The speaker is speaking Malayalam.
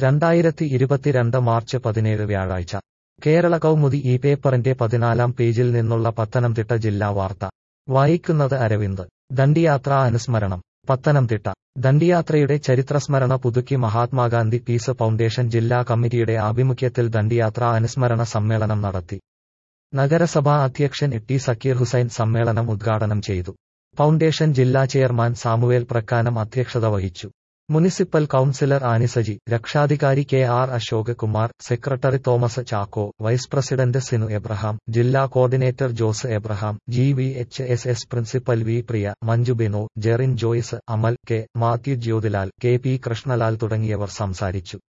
രണ്ടായിരത്തി ഇരുപത്തിരണ്ട് മാർച്ച് പതിനേഴ് വ്യാഴാഴ്ച കേരള കൗമുദി ഈ പേപ്പറിന്റെ പതിനാലാം പേജിൽ നിന്നുള്ള പത്തനംതിട്ട ജില്ലാ വാർത്ത വായിക്കുന്നത് അരവിന്ദ് ദണ്ഡിയാത്രാ അനുസ്മരണം പത്തനംതിട്ട ദണ്ഡിയാത്രയുടെ ചരിത്രസ്മരണ പുതുക്കി മഹാത്മാഗാന്ധി പീസ് ഫൗണ്ടേഷൻ ജില്ലാ കമ്മിറ്റിയുടെ ആഭിമുഖ്യത്തിൽ ദണ്ഡിയാത്രാ അനുസ്മരണ സമ്മേളനം നടത്തി നഗരസഭാ അധ്യക്ഷൻ ടി സക്കീർ ഹുസൈൻ സമ്മേളനം ഉദ്ഘാടനം ചെയ്തു ഫൗണ്ടേഷൻ ജില്ലാ ചെയർമാൻ സാമുവേൽ പ്രക്കാനം അധ്യക്ഷത വഹിച്ചു മുനിസിപ്പൽ കൌൺസിലർ ആനിസജി രക്ഷാധികാരി K R Ashok Kumar secretary Thomas Chacko vice president Sinu Abraham ജില്ലാ coordinator Jose Abraham G V H S S principal V Priya Manju Binu Jerin Joyce Amal K Mathew Jyothilal K P Krishnalal തുടങ്ങിയവർ സംസാരിച്ചു